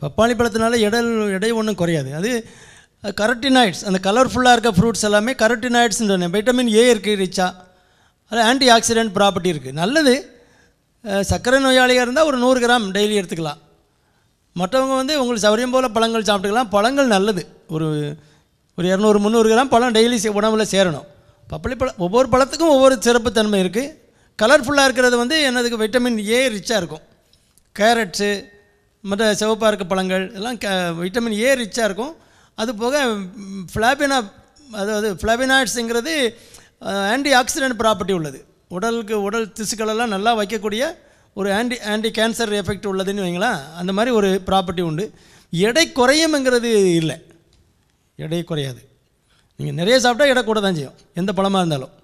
பப்பாளி பழத்தினால எடை எடை ஒன்றும் குறையாது அது கரட்டினாய்ட்ஸ் அந்த கலர்ஃபுல்லாக இருக்க ஃப்ரூட்ஸ் எல்லாமே கரட்டினாய்ட்ஸ்ன்ற வைட்டமின் ஏ இருக்குது ரிச்சா அது ஆன்டி ஆக்சிடென்ட் ப்ராப்பர்ட்டி இருக்குது நல்லது அஹ், சர்க்கரை நோயாளியாக இருந்தால் ஒரு நூறு கிராம் டெய்லி எடுத்துக்கலாம் மற்றவங்க வந்து உங்களுக்கு சௌரியம் போல் பழங்கள் சாப்பிட்டுக்கலாம் பழங்கள் நல்லது ஒரு ஒரு இரநூறு முந்நூறு கிராம் பழம் டெய்லி சே- உணவுல சேரணும் பப்பளி பழம் ஒவ்வொரு பழத்துக்கும் ஒவ்வொரு சிறப்புத்தன்மை இருக்குது கலர்ஃபுல்லாக இருக்கிறது வந்து என்னதுக்கு வைட்டமின் ஏ ரிச்சாக இருக்கும் கேரட்ஸு மற்ற சிவப்பாக இருக்க பழங்கள் எல்லாம் க வைட்டமின் ஏ ரிச்சாக இருக்கும் அது போக ஃப்ளாபினா அதாவது ஃப்ளாபினாய்ட்ஸுங்கிறது ஆன்டி ஆக்சிடென்ட் ப்ராப்பர்ட்டி உள்ளது உடலுக்கு உடல் திசுக்களெல்லாம் நல்லா வைக்கக்கூடிய ஒரு ஆன்டி ஆன்டி கேன்சர் எஃபெக்ட் உள்ளதுன்னு வைங்களேன் அந்த மாதிரி ஒரு ப்ராப்பர்ட்டி உண்டு எடை குறையும்ங்கிறது இல்லை எடை குறையாது நீங்கள் நிறைய சாப்பிட்டா எடை கூட தான் செய்யும் எந்த பழமாக இருந்தாலும்